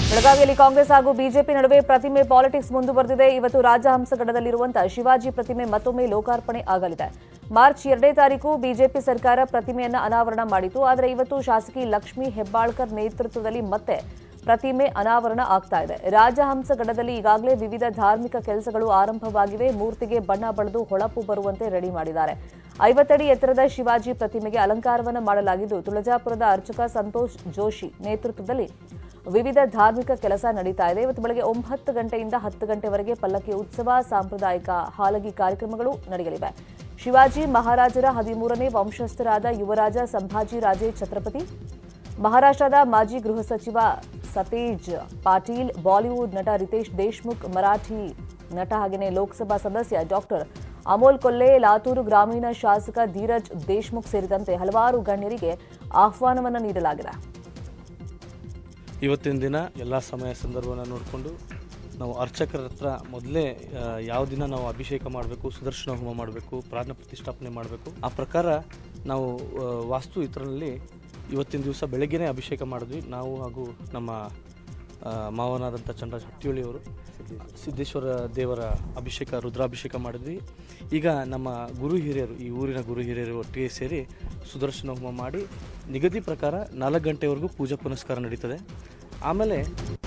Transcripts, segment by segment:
ಬೆಳಗಾವಿಯಲ್ಲಿ ಕಾಂಗ್ರೆಸ್ ಹಾಗೂ ಬಿಜೆಪಿ ನಡುವೆ ಪ್ರತಿಮೆ ಪಾಲಿಟಿಕ್ಸ್ ಮುಂದುವರೆದಿದೆ ಇವತ್ತು ರಾಜಹಂಸಗಡದಲ್ಲಿರುವಂತಹ ಶಿವಾಜಿ ಪ್ರತಿಮೆ ಮತ್ತೊಮ್ಮೆ ಲೋಕಾರ್ಪಣೆ ಆಗಲಿದೆ ಮಾರ್ಚ್ ಎರಡನೇ ತಾರೀಕು ಬಿಜೆಪಿ ಸರ್ಕಾರ ಪ್ರತಿಮೆಯನ್ನ ಅನಾವರಣ ಮಾಡಿತು ಆದರೆ ಇವತ್ತು ಶಾಸಕಿ ಲಕ್ಷ್ಮೀ ಹೆಬ್ಬಾಳ್ಕರ್ ನೇತೃತ್ವದಲ್ಲಿ ಮತ್ತೆ ಪ್ರತಿಮೆ ಅನಾವರಣ ಆಗ್ತಾ ಇದೆ ರಾಜಹಂಸಗಡದಲ್ಲಿ ಈಗಾಗಲೇ ವಿವಿಧ ಧಾರ್ಮಿಕ ಕೆಲಸಗಳು ಆರಂಭವಾಗಿವೆ ಮೂರ್ತಿಗೆ ಬಣ್ಣ ಬಳಿದು ಹೊಳಪು ಬರುವಂತೆ ರೆಡಿ ಮಾಡಿದ್ದಾರೆ ಐವತ್ತಡಿ ಎತ್ತರದ ಶಿವಾಜಿ ಪ್ರತಿಮೆಗೆ ಅಲಂಕಾರವನ್ನು ಮಾಡಲಾಗಿದ್ದು ತುಳಜಾಪುರದ ಅರ್ಚಕ ಸಂತೋಷ್ ಜೋಶಿ ನೇತೃತ್ವದಲ್ಲಿ ವಿವಿಧ ಧಾರ್ಮಿಕ ಕೆಲಸ ನಡೀತಾ ಇದೆ ಇವತ್ತು ಬೆಳಗ್ಗೆ ಒಂಬತ್ತು ಗಂಟೆಯಿಂದ ಹತ್ತು ಗಂಟೆವರೆಗೆ ಪಲ್ಲಕ್ಕಿ ಉತ್ಸವ ಸಾಂಪ್ರದಾಯಿಕ ಹಾಲಗಿ ಕಾರ್ಯಕ್ರಮಗಳು ನಡೆಯಲಿವೆ ಶಿವಾಜಿ ಮಹಾರಾಜರ ಹದಿಮೂರನೇ ವಂಶಸ್ಥರಾದ ಯುವರಾಜ ಸಂಭಾಜಿ ರಾಜೇ ಛತ್ರಪತಿ ಮಹಾರಾಷ್ಟ್ರದ ಮಾಜಿ ಗೃಹ ಸಚಿವ ಸತೇಜ್ ಪಾಟೀಲ್ ಬಾಲಿವುಡ್ ನಟ ರಿತೇಶ್ ದೇಶ್ಮುಖ್ ಮರಾಠಿ ನಟ ಹಾಗೆಯೇ ಲೋಕಸಭಾ ಸದಸ್ಯ ಡಾಕ್ಟರ್ ಅಮೋಲ್ ಕೊಲ್ಲೆ ಲಾತೂರು ಗ್ರಾಮೀಣ ಶಾಸಕ ಧೀರಜ್ ದೇಶ್ಮುಖ್ ಸೇರಿದಂತೆ ಹಲವಾರು ಗಣ್ಯರಿಗೆ ಆಹ್ವಾನವನ್ನು ನೀಡಲಾಗಿದೆ ಇವತ್ತಿನ ದಿನ ಎಲ್ಲ ಸಮಯ ಸಂದರ್ಭವನ್ನು ನೋಡಿಕೊಂಡು ನಾವು ಅರ್ಚಕರ ಹತ್ರ ಮೊದಲೇ ಆ, ಯಾವ ದಿನ ನಾವು ಅಭಿಷೇಕ ಮಾಡಬೇಕು ಸುದರ್ಶನ ಹೋಮ ಮಾಡಬೇಕು ಪ್ರಾಣ ಪ್ರತಿಷ್ಠಾಪನೆ ಮಾಡಬೇಕು ಆ ಪ್ರಕಾರ ನಾವು ಆ, ವಾಸ್ತು ಇತರಲ್ಲಿ ಇವತ್ತಿನ ದಿವಸ ಬೆಳಗ್ಗೆನೇ ಅಭಿಷೇಕ ಮಾಡಿದ್ವಿ ನಾವು ಹಾಗೂ ನಮ್ಮ ಆ, ಮಾವನಾದಂಥ ಚಂದ್ರರಾಜ್ ಹಟ್ಟಿಹೊಳಿಯವರು ಸಿದ್ದೇಶ್ವರ ದೇವರ ಅಭಿಷೇಕ ರುದ್ರಾಭಿಷೇಕ ಮಾಡಿದ್ವಿ ಈಗ ನಮ್ಮ ಗುರು ಹಿರಿಯರು ಈ ಊರಿನ ಗುರು ಹಿರಿಯರು ಒಟ್ಟಿಗೆ ಸೇರಿ ಸುದರ್ಶನ ಹೋಮ ಮಾಡಿ ನಿಗದಿ ಪ್ರಕಾರ ನಾಲ್ಕು ಗಂಟೆವರೆಗೂ ಪೂಜಾ ಪುನಸ್ಕಾರ ನಡೀತದೆ ಆಮೇಲೆ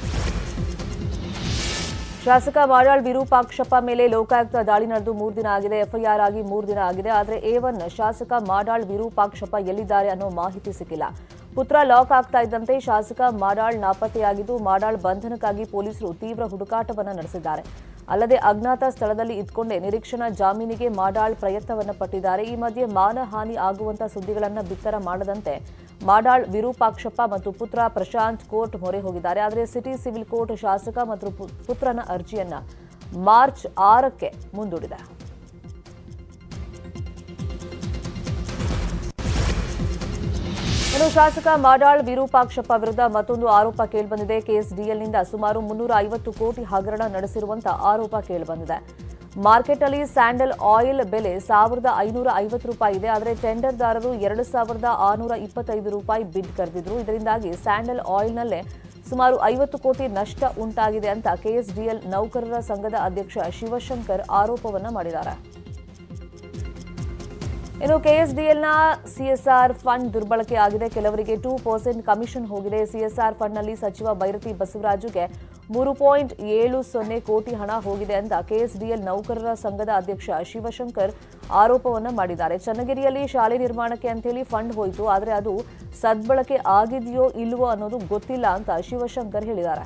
ಶಾಸಕ ಮಾಡಾಳ್ ವಿರೂಪಾಕ್ಷಪ್ಪ ಮೇಲೆ ಲೋಕಾಯುಕ್ತ ದಾಳಿ ನಡೆದು ಮೂರು ದಿನ ಆಗಿದೆ ಎಫ್ಐಆರ್ ಆಗಿ ಮೂರು ದಿನ ಆಗಿದೆ ಆದರೆ ಎ ಒನ್ ಶಾಸಕ ಮಾಡಾಳ್ ವಿರೂಪಾಕ್ಷಪ್ಪ ಎಲ್ಲಿದ್ದಾರೆ ಅನ್ನೋ ಮಾಹಿತಿ ಸಿಕ್ಕಿಲ್ಲ ಪುತ್ರ ಲಾಕ್ ಆಗ್ತಾ ಇದ್ದಂತೆ ಶಾಸಕ ಮಾಡಾಳ್ ನಾಪತ್ತೆಯಾಗಿದ್ದು ಮಾಡಾಳ್ ಬಂಧನಕ್ಕಾಗಿ ಪೊಲೀಸರು ತೀವ್ರ ಹುಡುಕಾಟವನ್ನು ನಡೆಸಿದ್ದಾರೆ ಅಲ್ಲದೆ ಅಜ್ಞಾತ ಸ್ಥಳದಲ್ಲಿ ಇದ್ಕೊಂಡೇ ನಿರೀಕ್ಷಣಾ ಜಾಮೀನಿಗೆ ಮಾಡಾಳ್ ಪ್ರಯತ್ನವನ್ನು ಪಟ್ಟಿದ್ದಾರೆ ಈ ಮಧ್ಯೆ ಮಾನಹಾನಿ ಆಗುವಂತ ಸುದ್ದಿಗಳನ್ನು ಬಿತ್ತರ ಮಾಡದಂತೆ ಮಾಡಾಳ್ ವಿರೂಪಾಕ್ಷಪ್ಪ ಮತ್ತು ಪುತ್ರ ಪ್ರಶಾಂತ್ ಕೋರ್ಟ್ ಮೊರೆ ಹೋಗಿದ್ದಾರೆ ಆದರೆ ಸಿಟಿ ಸಿವಿಲ್ ಕೋರ್ಟ್ ಶಾಸಕ ಮತ್ತು ಪು- ಪುತ್ರನ ಅರ್ಜಿಯನ್ನ ಮಾರ್ಚ್ ಆರಕ್ಕೆ ಮುಂದೂಡಿದೆ ಇನ್ನು ಶಾಸಕ ಮಾಡಾಳ್ ವಿರೂಪಾಕ್ಷಪ್ಪ ವಿರುದ್ಧ ಮತ್ತೊಂದು ಆರೋಪ ಕೇಳಿಬಂದಿದೆ ಕೆಎಸ್ಡಿಎಲ್ನಿಂದ ಸುಮಾರು ಮುನ್ನೂರ ಐವತ್ತು ಕೋಟಿ ಹಗರಣ ನಡೆಸಿರುವಂತ ಆರೋಪ ಕೇಳಿಬಂದಿದೆ ಮಾರ್ಕೆಟ್ನಲ್ಲಿ ಸ್ಯಾಂಡಲ್ ಆಯಿಲ್ ಬೆಲೆ ಸಾವಿರದ ಐನೂರ ಐವತ್ತು ರೂಪಾಯಿ ಇದೆ ಆದರೆ ಟೆಂಡರ್ದಾರರು ಎರಡು ಸಾವಿರದ ಆರುನೂರ ಇಪ್ಪತ್ತೈದು ರೂಪಾಯಿ ಬಿಡ್ ಕರೆದಿದ್ರು ಇದರಿಂದಾಗಿ ಸ್ಯಾಂಡಲ್ ಆಯಿಲ್ನಲ್ಲೇ ಸುಮಾರು ಐವತ್ತು ಕೋಟಿ ನಷ್ಟ ಉಂಟಾಗಿದೆ ಅಂತ ಕೆಎಸ್ಡಿಎಲ್ ನೌಕರರ ಸಂಘದ ಅಧ್ಯಕ್ಷ ಶಿವಶಂಕರ್ ಆರೋಪವನ್ನ ಮಾಡಿದ್ದಾರೆ ಇನ್ನು ಕೆಎಸ್ಡಿಎಲ್ನ ಸಿಎಸ್ಆರ್ ಫಂಡ್ ದುರ್ಬಳಕೆ ಆಗಿದೆ ಕೆಲವರಿಗೆ ಟೂ ಪರ್ಸೆಂಟ್ ಕಮಿಷನ್ ಹೋಗಿದೆ ಸಿಎಸ್ಆರ್ ಫಂಡ್ನಲ್ಲಿ ಸಚಿವ ಬೈರತಿ ಬಸವರಾಜುಗೆ ಮೂರು ಪಾಯಿಂಟ್ ಏಳು ಸೊನ್ನೆ ಕೋಟಿ ಹಣ ಹೋಗಿದೆ ಅಂತ ಕೆಎಸ್ಡಿಎಲ್ ನೌಕರರ ಸಂಘದ ಅಧ್ಯಕ್ಷ ಶಿವಶಂಕರ್ ಆರೋಪವನ್ನ ಮಾಡಿದ್ದಾರೆ ಚನ್ನಗಿರಿಯಲ್ಲಿ ಶಾಲೆ ನಿರ್ಮಾಣಕ್ಕೆ ಅಂತೇಳಿ ಫಂಡ್ ಹೋಯಿತು ಆದರೆ ಅದು ಸದ್ಬಳಕೆ ಆಗಿದೆಯೋ ಇಲ್ವೋ ಅನ್ನೋದು ಗೊತ್ತಿಲ್ಲ ಅಂತ ಶಿವಶಂಕರ್ ಹೇಳಿದ್ದಾರೆ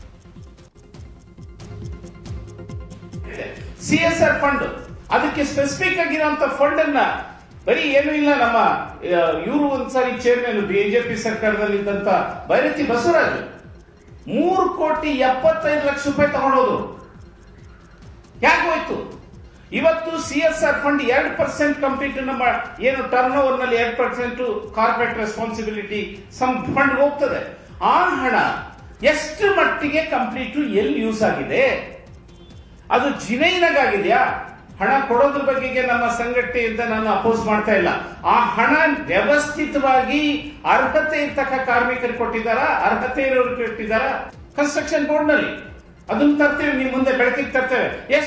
ಸಿ ಎಸ್ ಆರ್ ಫಂಡ್ ಅದಕ್ಕೆ ಸ್ಪೆಸಿಫಿಕ್ ಆಗಿರುವಂತ ಫಂಡ್ ಅನ್ನ ಬರೀ ಏನು ಇಲ್ಲ ನಮ್ಮ ಇವರು ಒಂದ್ಸಾರಿ ಚೇರ್ಮನ್ ಬಿಜೆಪಿ ಸರ್ಕಾರದಲ್ಲಿ ಇದ್ದಂತ ಬೈರತಿ ಬಸವರಾಜ್ ಮೂರು ಕೋಟಿ ಎಪ್ಪತ್ತೈದು ಲಕ್ಷ ರೂಪಾಯಿ ತಗೊಂಡೋದು ಹೋಯ್ತು ಇವತ್ತು ಸಿ ಎಸ್ ಆರ್ ಫಂಡ್ ಎರಡು ಪರ್ಸೆಂಟ್ ಕಂಪ್ಲೀಟ್ ನಮ್ಮ ಏನು ಟರ್ನ್ ಓವರ್ ನಲ್ಲಿ ಎರಡು percent corporate responsibility some fund ಹೋಗ್ತದೆ ಆ ಹಣ ಎಷ್ಟು ಮಟ್ಟಿಗೆ ಕಂಪ್ಲೀಟ್ ಎಲ್ಲಿ ಯೂಸ್ ಆಗಿದೆ ಅದು ಜಿನೈನಾಗಿದೆಯಾ ಹಣ ಕೊಡೋದ್ರ ಬಗೆಗೆ ನಮ್ಮ ಸಂಘಟನೆಯಿಂದ ನಾನು ಅಪೋಸ್ ಮಾಡ್ತಾ ಇಲ್ಲ ಆ ಹಣ ವ್ಯವಸ್ಥಿತವಾಗಿ ಅರ್ಹತೆ ಇರ್ತಕ್ಕ ಕಾರ್ಮಿಕರು ಕೊಟ್ಟಿದ್ದಾರ ಅರ್ಹತೆ ಇರೋರು ಕೊಟ್ಟಿದ್ದಾರ ಕನ್ಸ್ಟ್ರಕ್ಷನ್ ಬೋರ್ಡ್ ನಲ್ಲಿ ಅದನ್ನ ತರ್ತೇವೆ ನೀವು ಮುಂದೆ ಬೆಳಕಿಗೆ ತರ್ತೇವೆ ಎಸ್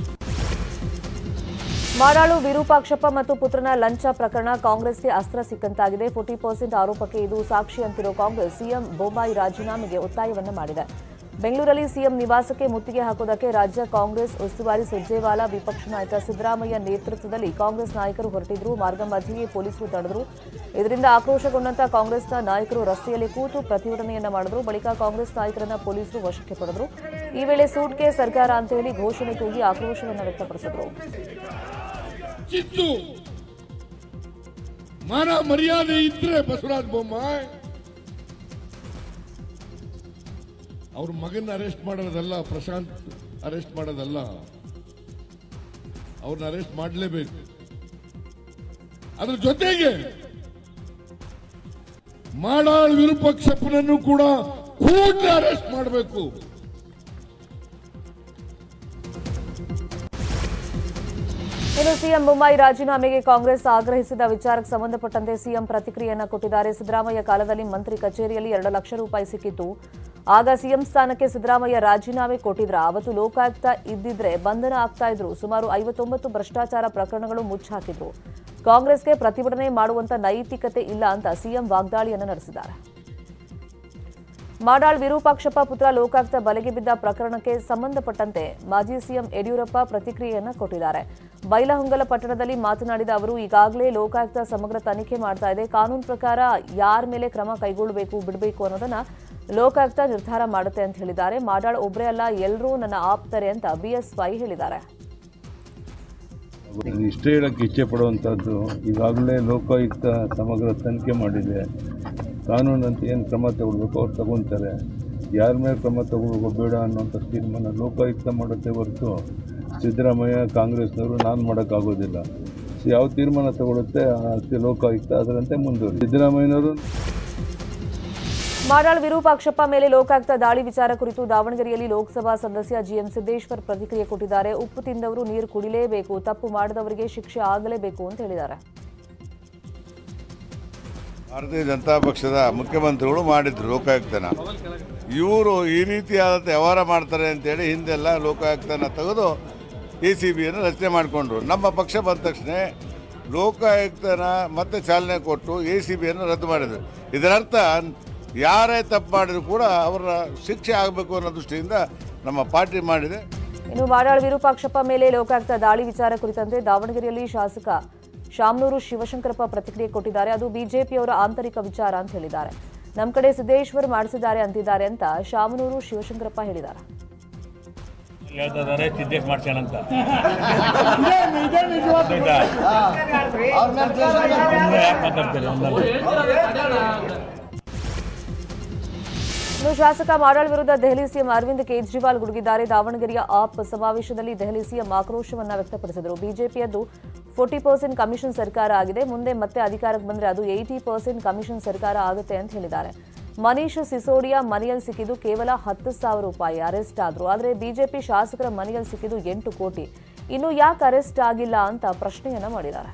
ಮಾಡಾಳು ವಿರೂಪಾಕ್ಷಪ್ಪ ಮತ್ತು ಪುತ್ರನ ಲಂಚ ಪ್ರಕರಣ ಕಾಂಗ್ರೆಸ್ಗೆ ಅಸ್ತ್ರ ಸಿಕ್ಕಂತಾಗಿದೆ ಫೋರ್ಟಿ ಪರ್ಸೆಂಟ್ ಆರೋಪಕ್ಕೆ ಇದು ಸಾಕ್ಷಿ ಅಂತಿರೋ ಕಾಂಗ್ರೆಸ್ ಸಿಎಂ ಬೊಮ್ಮಾಯಿ ರಾಜೀನಾಮೆಗೆ ಒತ್ತಾಯವನ್ನ ಮಾಡಿದೆ ಬೆಂಗಳೂರಲ್ಲಿ ಸಿಎಂ ನಿವಾಸಕ್ಕೆ ಮುತ್ತಿಗೆ ಹಾಕೋದಕ್ಕೆ ರಾಜ್ಯ ಕಾಂಗ್ರೆಸ್ ಉಸ್ತುವಾರಿ ಸುರ್ಜೇವಾಲಾ ವಿಪಕ್ಷ ನಾಯಕ ಸಿದ್ದರಾಮಯ್ಯ ನೇತೃತ್ವದಲ್ಲಿ ಕಾಂಗ್ರೆಸ್ ನಾಯಕರು ಹೊರಟಿದ್ರು ಮಾರ್ಗ ಮಧ್ಯೆಯೇ ಪೊಲೀಸರು ತಡೆದ್ರು ಇದರಿಂದ ಆಕ್ರೋಶಗೊಂಡಂತ ಕಾಂಗ್ರೆಸ್ನ ನಾಯಕರು ರಸ್ತೆಯಲ್ಲಿ ಕೂತು ಪ್ರತಿಭಟನೆಯನ್ನ ಮಾಡಿದ್ರು ಬಳಿಕ ಕಾಂಗ್ರೆಸ್ ನಾಯಕರನ್ನ ಪೊಲೀಸರು ವಶಕ್ಕೆ ಪಡೆದ್ರು ಈ ವೇಳೆ ಸೂಟ್ಗೆ ಸರ್ಕಾರ ಅಂತ ಹೇಳಿ ಘೋಷಣೆ ಕೂಗಿ ಆಕ್ರೋಶವನ್ನ ವ್ಯಕ್ತಪಡಿಸಿದ್ರು ಚಿತ್ತು ಮಾನ ಮರ್ಯಾದೆ ಇದ್ರೆ ಬಸವರಾಜ ಬೊಮ್ಮಾಯಿ ಅವ್ರ ಮಗನ ಅರೆಸ್ಟ್ ಮಾಡೋದಲ್ಲ ಪ್ರಶಾಂತ್ ಅರೆಸ್ಟ್ ಮಾಡೋದಲ್ಲ ಅವ್ರನ್ನ ಅರೆಸ್ಟ್ ಮಾಡಲೇಬೇಕು ಅದ್ರ ಜೊತೆಗೆ ಮಾಡಾಳ್ ವಿರೂಪಾಕ್ಷಪ್ಪನನ್ನು ಕೂಡ ಕೂಡಲೇ ಅರೆಸ್ಟ್ ಮಾಡಬೇಕು ಇನ್ನು ಸಿಎಂ ಬೊಮ್ಮಾಯಿ ರಾಜೀನಾಮೆಗೆ ಕಾಂಗ್ರೆಸ್ ಆಗ್ರಹಿಸಿದ ವಿಚಾರಕ್ಕೆ ಸಂಬಂಧಪಟ್ಟಂತೆ ಸಿಎಂ ಪ್ರತಿಕ್ರಿಯೆಯನ್ನ ಕೊಟ್ಟಿದ್ದಾರೆ ಸಿದ್ದರಾಮಯ್ಯ ಕಾಲದಲ್ಲಿ ಮಂತ್ರಿ ಕಚೇರಿಯಲ್ಲಿ ಎರಡು ಲಕ್ಷ ರೂಪಾಯಿ ಸಿಕ್ಕಿತ್ತು ಆಗ ಸಿಎಂ ಸ್ಥಾನಕ್ಕೆ ಸಿದ್ದರಾಮಯ್ಯ ರಾಜೀನಾಮೆ ಕೊಟ್ಟಿದ್ರ ಅವತ್ತು ಲೋಕಾಯುಕ್ತ ಇದ್ದಿದ್ರೆ ಬಂಧನ ಆಗ್ತಾ ಇದ್ರು ಸುಮಾರು ಐವತ್ತೊಂಬತ್ತು ಭ್ರಷ್ಟಾಚಾರ ಪ್ರಕರಣಗಳು ಮುಚ್ಚಾಕಿದ್ರು ಕಾಂಗ್ರೆಸ್ಗೆ ಪ್ರತಿಭಟನೆ ಮಾಡುವಂತ ನೈತಿಕತೆ ಇಲ್ಲ ಅಂತ ಸಿಎಂ ವಾಗ್ದಾಳಿಯನ್ನು ನಡೆಸಿದ್ದಾರೆ ಮಾಡಾಳ್ ವಿರೂಪಾಕ್ಷಪ್ಪ ಪುತ್ರ ಲೋಕಾಯುಕ್ತ ಬಲೆಗೆ ಬಿದ್ದ ಪ್ರಕರಣಕ್ಕೆ ಸಂಬಂಧಪಟ್ಟಂತೆ ಮಾಜಿ ಸಿಎಂ ಯಡಿಯೂರಪ್ಪ ಪ್ರತಿಕ್ರಿಯೆಯನ್ನು ಕೊಟ್ಟಿದ್ದಾರೆ ಬೈಲಹೊಂಗಲ ಪಟ್ಟಣದಲ್ಲಿ ಮಾತನಾಡಿದ ಅವರು ಈಗಾಗಲೇ ಲೋಕಾಯುಕ್ತ ಸಮಗ್ರ ತನಿಖೆ ಮಾಡ್ತಾ ಇದೆ ಕಾನೂನು ಪ್ರಕಾರ ಯಾರ ಮೇಲೆ ಕ್ರಮ ಕೈಗೊಳ್ಳಬೇಕು ಬಿಡಬೇಕು ಅನ್ನೋದನ್ನ ಲೋಕಾಯುಕ್ತ ನಿರ್ಧಾರ ಮಾಡುತ್ತೆ ಅಂತ ಹೇಳಿದ್ದಾರೆ ಮಾಡಾಳ್ ಒಬ್ಬರೇ ಅಲ್ಲ ಎಲ್ಲರೂ ನನ್ನ ಆಪ್ತರೆ ಅಂತ ಬಿಎಸ್ವೈ ಹೇಳಿದ್ದಾರೆ ಇಷ್ಟೇ ಹೇಳಕ್ಕೆ ಇಚ್ಛೆ ಪಡುವಂಥದ್ದು ಈಗಾಗಲೇ ಲೋಕಾಯುಕ್ತ ಸಮಗ್ರ ತನಿಖೆ ಮಾಡಿದೆ ಕಾನೂನಂತ ಏನು ಕ್ರಮ ತಗೊಳ್ಬೇಕು ಅವ್ರು ತಗೊತಾರೆ ಯಾರ ಮೇಲೆ ಕ್ರಮ ತಗೋಬೇಕು ಬೇಡ ಅನ್ನೋಂಥ ತೀರ್ಮಾನ ಲೋಕಾಯುಕ್ತ ಮಾಡುತ್ತೆ ಹೊರತು ಸಿದ್ದರಾಮಯ್ಯ ಕಾಂಗ್ರೆಸ್ನವರು ನಾನು ಮಾಡೋಕ್ಕಾಗೋದಿಲ್ಲ ಸೊ ಯಾವ ತೀರ್ಮಾನ ತಗೊಳುತ್ತೆ ಆ ಲೋಕಾಯುಕ್ತ ಅದರಂತೆ ಮುಂದುವರಿ ಸಿದ್ದರಾಮಯ್ಯನವರು ಮಾಡಾಳ್ ವಿರೂಪಾಕ್ಷಪ್ಪ ಮೇಲೆ ಲೋಕಾಯುಕ್ತ ದಾಳಿ ವಿಚಾರ ಕುರಿತು ದಾವಣಗೆರೆಯಲ್ಲಿ ಲೋಕಸಭಾ ಸದಸ್ಯ ಜಿಎಂ ಸಿದ್ದೇಶ್ವರ್ ಪ್ರತಿಕ್ರಿಯೆ ಕೊಟ್ಟಿದ್ದಾರೆ ಉಪ್ಪು ತಿಂದವರು ನೀರು ಕುಡಿಲೇಬೇಕು ತಪ್ಪು ಮಾಡಿದವರಿಗೆ ಶಿಕ್ಷೆ ಆಗಲೇಬೇಕು ಅಂತ ಹೇಳಿದ್ದಾರೆ ಭಾರತೀಯ ಜನತಾ ಪಕ್ಷದ ಮುಖ್ಯಮಂತ್ರಿಗಳು ಮಾಡಿದ್ರು ಲೋಕಾಯುಕ್ತನ ಇವರು ಈ ರೀತಿಯಾದ ವ್ಯವಹಾರ ಮಾಡ್ತಾರೆ ಅಂತೇಳಿ ಹಿಂದೆಲ್ಲ ಲೋಕಾಯುಕ್ತನ ತೆಗೆದು ಎ ಸಿ ಬಿಯನ್ನು ರಚನೆ ಮಾಡಿಕೊಂಡ್ರು ನಮ್ಮ ಪಕ್ಷ ಬಂದ ತಕ್ಷಣ ಲೋಕಾಯುಕ್ತನ ಮತ್ತೆ ಚಾಲನೆ ಕೊಟ್ಟು ಎ ಸಿ ಬಿಯನ್ನು ರದ್ದು ಮಾಡಿದ್ರು ಇದರರ್ಥ ಯಾರೇ ತಪ್ಪು ಮಾಡಿದ್ರು ಕೂಡ ಅವರ ಶಿಕ್ಷೆ ಆಗಬೇಕು ಅನ್ನೋ ದೃಷ್ಟಿಯಿಂದ ನಮ್ಮ ಪಾರ್ಟಿ ಮಾಡಿದೆ ಇನ್ನು ಮಾಡಾಳ್ ವಿರೂಪಾಕ್ಷಪ್ಪ ಮೇಲೆ ಲೋಕಾಯುಕ್ತ ದಾಳಿ ವಿಚಾರ ಕುರಿತಂತೆ ದಾವಣಗೆರೆಯಲ್ಲಿ ಶಾಸಕ ಶಾಮನೂರು ಶಿವಶಂಕರಪ್ಪ ಪ್ರತಿಕ್ರಿಯೆ ಕೊಟ್ಟಿದ್ದಾರೆ ಅದು ಬಿಜೆಪಿಯವರ ಆಂತರಿಕ ವಿಚಾರ ಅಂತ ಹೇಳಿದ್ದಾರೆ ನಮ್ಮ ಕಡೆ ಸಿದ್ದೇಶ್ವರ್ ಮಾಡಿಸಿದ್ದಾರೆ ಅಂತಿದ್ದಾರೆ ಅಂತ ಶಾಮನೂರು ಶಿವಶಂಕರಪ್ಪ ಹೇಳಿದ್ದಾರೆ ಹೇಳ್ತಾ ಇದಾರೆ ಸಿದ್ದೇಶ್ ಮಾಡ್ಸೋಣ ಅಂತ ಯಾಕೆ ಮಾತಾಡ್ತಾರೆ ಒಂದಲ್ಲ ಇನ್ನು ಶಾಸಕ ಮಾಡಾಳ್ ವಿರುದ್ಧ ದೆಹಲಿ ಸಿಎಂ ಅರವಿಂದ್ ಕೇಜ್ರಿವಾಲ್ ಗುಡುಗಿದ್ದಾರೆ ದಾವಣಗೆರೆಯ ಆಪ್ ಸಮಾವೇಶದಲ್ಲಿ ದೆಹಲಿ ಸಿಎಂ ಆಕ್ರೋಶವನ್ನ ವ್ಯಕ್ತಪಡಿಸಿದರು ಬಿಜೆಪಿಯದ್ದು ಫೋರ್ಟಿ ಪರ್ಸೆಂಟ್ ಕಮಿಷನ್ ಸರ್ಕಾರ ಆಗಿದೆ ಮುಂದೆ ಮತ್ತೆ ಅಧಿಕಾರಕ್ಕೆ ಬಂದ್ರೆ ಅದು ಏಯ್ಟಿ ಪರ್ಸೆಂಟ್ ಕಮಿಷನ್ ಸರ್ಕಾರ ಆಗುತ್ತೆ ಅಂತ ಹೇಳಿದ್ದಾರೆ ಮನೀಶ್ ಸಿಸೋಡಿಯಾ ಮನೆಯಲ್ಲಿ ಸಿಕ್ಕಿದ್ದು ಕೇವಲ ಹತ್ತು ಸಾವಿರ ರೂಪಾಯಿ ಅರೆಸ್ಟ್ ಆದ್ರು ಆದರೆ ಬಿಜೆಪಿ ಶಾಸಕರ ಮನೆಯಲ್ಲಿ ಸಿಕ್ಕಿದ್ದು ಎಂಟು ಕೋಟಿ ಇನ್ನು ಯಾಕೆ ಅರೆಸ್ಟ್ ಆಗಿಲ್ಲ ಅಂತ ಪ್ರಶ್ನೆಯನ್ನ ಮಾಡಿದ್ದಾರೆ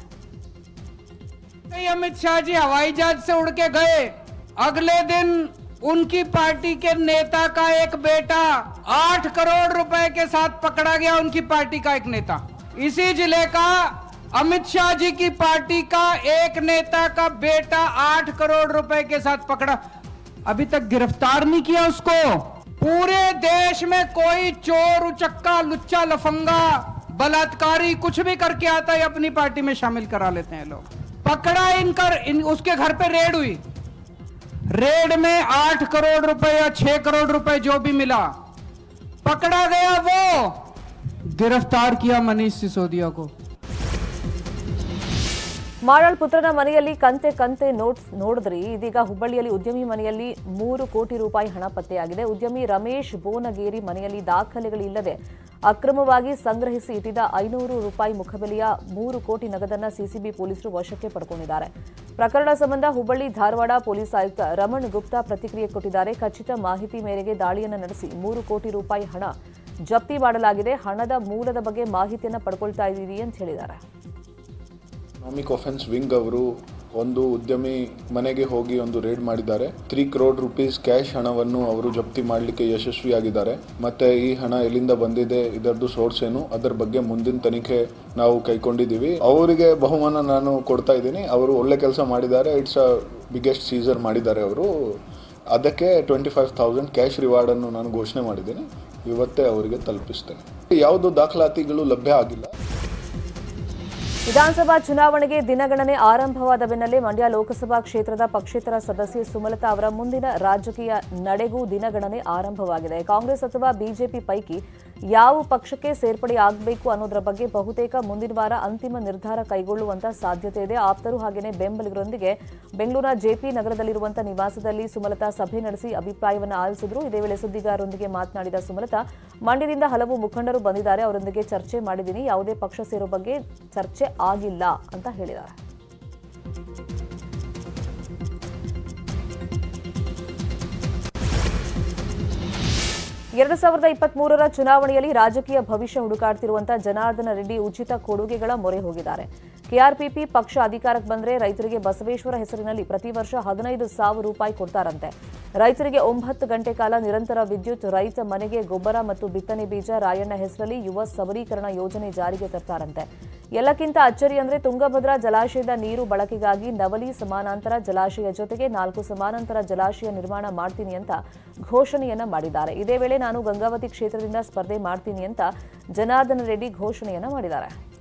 अमित शाह जी हवाई जहाज से उड़ के गए अगले दिन उनकी पार्टी के नेता का एक बेटा आठ करोड़ रुपए के साथ पकड़ा गया उनकी पार्टी का एक नेता इसी जिले का अमित शाह जी की पार्टी का एक नेता का बेटा आठ करोड़ रुपए के साथ पकड़ा अभी तक गिरफ्तार नहीं किया उसको पूरे देश में कोई चोर उचक्का लुच्चा लफंगा बलात्कारी कुछ भी करके आता है अपनी पार्टी में शामिल करा लेते हैं लोग पकड़ा इनकर इन उसके घर पे रेड हुई रेड में आठ करोड़ रुपए या छह करोड़ रुपए जो भी मिला पकड़ा गया वो गिरफ्तार किया मनीष सिसोदिया को ಮಾಡಾಳ್ ಪುತ್ರನ ಮನೆಯಲ್ಲಿ ಕಂತೆ ಕಂತೆ ನೋಟ್ಸ್ ನೋಡಿದ್ರಿ ಇದೀಗ ಹುಬ್ಬಳ್ಳಿಯಲ್ಲಿ ಉದ್ಯಮಿ ಮನೆಯಲ್ಲಿ ಮೂರು ಕೋಟಿ ರೂಪಾಯಿ ಹಣ ಪತ್ತೆಯಾಗಿದೆ ಉದ್ಯಮಿ ರಮೇಶ್ ಬೋನಗೇರಿ ಮನೆಯಲ್ಲಿ ದಾಖಲೆಗಳಿಲ್ಲದೆ ಅಕ್ರಮವಾಗಿ ಸಂಗ್ರಹಿಸಿ ಇಟ್ಟಿದ್ದ ಐನೂರು ರೂಪಾಯಿ ಮುಖಬೆಲೆಯ ಮೂರು ಕೋಟಿ ನಗದನ್ನ ಸಿಸಿಬಿ ಪೊಲೀಸರು ವಶಕ್ಕೆ ಪಡ್ಕೊಂಡಿದ್ದಾರೆ ಪ್ರಕರಣ ಸಂಬಂಧ ಹುಬ್ಬಳ್ಳಿ ಧಾರವಾಡ ಪೊಲೀಸ್ ಆಯುಕ್ತ ರಮಣ್ ಗುಪ್ತಾ ಪ್ರತಿಕ್ರಿಯೆ ಕೊಟ್ಟಿದ್ದಾರೆ ಖಚಿತ ಮಾಹಿತಿ ಮೇರೆಗೆ ದಾಳಿಯನ್ನು ನಡೆಸಿ ಮೂರು ಕೋಟಿ ರೂಪಾಯಿ ಹಣ ಜಪ್ತಿ ಮಾಡಲಾಗಿದೆ ಹಣದ ಮೂಲದ ಬಗ್ಗೆ ಮಾಹಿತಿಯನ್ನು ಪಡ್ಕೊಳ್ತಾ ಇದ್ದೀವಿ ಅಂತ ಹೇಳಿದ್ದಾರೆ ಎಕನಾಮಿಕ್ ಒಫೆನ್ಸ್ ವಿಂಗ್ ಅವರು ಒಂದು ಉದ್ಯಮಿ ಮನೆಗೆ ಹೋಗಿ ಒಂದು ರೇಡ್ ಮಾಡಿದ್ದಾರೆ ತ್ರೀ ಕ್ರೋಡ್ ರುಪೀಸ್ ಕ್ಯಾಶ್ ಹಣವನ್ನು ಅವರು ಜಪ್ತಿ ಮಾಡಲಿಕ್ಕೆ ಯಶಸ್ವಿಯಾಗಿದ್ದಾರೆ ಮತ್ತೆ ಈ ಹಣ ಎಲ್ಲಿಂದ ಬಂದಿದೆ ಇದರದ್ದು ಸೋರ್ಸ್ ಏನು ಅದರ ಬಗ್ಗೆ ಮುಂದಿನ ತನಿಖೆ ನಾವು ಕೈಕೊಂಡಿದ್ದೀವಿ ಅವರಿಗೆ ಬಹುಮಾನ ನಾನು ಕೊಡ್ತಾ ಇದ್ದೀನಿ ಅವರು ಒಳ್ಳೆ ಕೆಲಸ ಮಾಡಿದ್ದಾರೆ ಇಟ್ಸ್ ಅ ಬಿಗ್ಗೆಸ್ಟ್ ಸೀಸರ್ ಮಾಡಿದ್ದಾರೆ ಅವರು ಅದಕ್ಕೆ ಟ್ವೆಂಟಿ ಫೈವ್ ತೌಸಂಡ್ ಕ್ಯಾಶ್ ರಿವಾರ್ಡನ್ನು ನಾನು ಘೋಷಣೆ ಮಾಡಿದ್ದೀನಿ ಇವತ್ತೇ ಅವರಿಗೆ ತಲುಪಿಸ್ತೇನೆ ಯಾವುದು ದಾಖಲಾತಿಗಳು ಲಭ್ಯ ಆಗಿಲ್ಲ ವಿಧಾನಸಭಾ ಚುನಾವಣೆಗೆ ದಿನಗಣನೆ ಆರಂಭವಾದ ಬೆನ್ನಲ್ಲೇ ಮಂಡ್ಯ ಲೋಕಸಭಾ ಕ್ಷೇತ್ರದ ಪಕ್ಷೇತರ ಸದಸ್ಯೆ ಸುಮಲತಾ ಅವರ ಮುಂದಿನ ರಾಜಕೀಯ ನಡೆಗೂ ದಿನಗಣನೆ ಆರಂಭವಾಗಿದೆ ಕಾಂಗ್ರೆಸ್ ಅಥವಾ ಬಿಜೆಪಿ ಪೈಕಿ ಯಾವ ಪಕ್ಷಕ್ಕೆ ಸೇರ್ಪಡೆಯಾಗಬೇಕು ಅನ್ನೋದರ ಬಗ್ಗೆ ಬಹುತೇಕ ಮುಂದಿನ ವಾರ ಅಂತಿಮ ನಿರ್ಧಾರ ಕೈಗೊಳ್ಳುವಂತ ಸಾಧ್ಯತೆ ಇದೆ ಆಪ್ತರು ಹಾಗೆಯೇ ಬೆಂಬಲಿಗರೊಂದಿಗೆ ಬೆಂಗಳೂರಿನ ಜೆಪಿ ನಗರದಲ್ಲಿರುವಂತಹ ನಿವಾಸದಲ್ಲಿ ಸುಮಲತಾ ಸಭೆ ನಡೆಸಿ ಅಭಿಪ್ರಾಯವನ್ನು ಆಲಿಸಿದ್ರು ಇದೇ ವೇಳೆ ಸುದ್ದಿಗಾರರೊಂದಿಗೆ ಮಾತನಾಡಿದ ಸುಮಲತಾ ಮಂಡ್ಯದಿಂದ ಹಲವು ಮುಖಂಡರು ಬಂದಿದ್ದಾರೆ ಅವರೊಂದಿಗೆ ಚರ್ಚೆ ಮಾಡಿದ್ದೀನಿ ಯಾವುದೇ ಪಕ್ಷ ಸೇರೋ ಬಗ್ಗೆ ಚರ್ಚೆ ಆಗಿಲ್ಲ ಅಂತ ಹೇಳಿದ್ದಾರೆ ಎರಡು ಸಾವಿರದ ಇಪ್ಪತ್ಮೂರರ ಚುನಾವಣೆಯಲ್ಲಿ ರಾಜಕೀಯ ಭವಿಷ್ಯ ಹುಡುಕಾಡ್ತಿರುವಂತಹ ಜನಾರ್ದನ ರೆಡ್ಡಿ ಉಚಿತ ಕೊಡುಗೆಗಳ ಮೊರೆ ಹೋಗಿದ್ದಾರೆ ಕೆಆರ್ಪಿಪಿ ಪಕ್ಷ ಅಧಿಕಾರಕ್ಕೆ ಬಂದ್ರೆ ರೈತರಿಗೆ ಬಸವೇಶ್ವರ ಹೆಸರಿನಲ್ಲಿ ಪ್ರತಿ ವರ್ಷ ಹದಿನೈದು ಸಾವಿರ ರೂಪಾಯಿ ಕೊಡ್ತಾರಂತೆ ರೈತರಿಗೆ ಒಂಬತ್ತು ಗಂಟೆ ಕಾಲ ನಿರಂತರ ವಿದ್ಯುತ್ ರೈತ ಮನೆಗೆ ಗೊಬ್ಬರ ಮತ್ತು ಬಿತ್ತನೆ ಬೀಜ ರಾಯಣ್ಣ ಹೆಸರಲ್ಲಿ ಯುವ ಸಬಲೀಕರಣ ಯೋಜನೆ ಜಾರಿಗೆ ತರ್ತಾರಂತೆ ಎಲ್ಲಕ್ಕಿಂತ ಅಚ್ಚರಿ ಅಂದ್ರೆ ತುಂಗಭದ್ರಾ ಜಲಾಶಯದ ನೀರು ಬಳಕೆಗಾಗಿ ನವಲಿ ಸಮಾನಾಂತರ ಜಲಾಶಯ ಜೊತೆಗೆ ನಾಲ್ಕು ಸಮಾನಾಂತರ ಜಲಾಶಯ ನಿರ್ಮಾಣ ಮಾಡ್ತೀನಿ ಅಂತ ಘೋಷಣೆಯನ್ನ ಮಾಡಿದ್ದಾರೆ ಇದೇ ವೇಳೆ ನಾನು ಗಂಗಾವತಿ ಕ್ಷೇತ್ರದಿಂದ ಸ್ಪರ್ಧೆ ಮಾಡ್ತೀನಿ ಅಂತ ಜನಾರ್ದನ ರೆಡ್ಡಿ ಘೋಷಣೆಯನ್ನ ಮಾಡಿದ್ದಾರೆ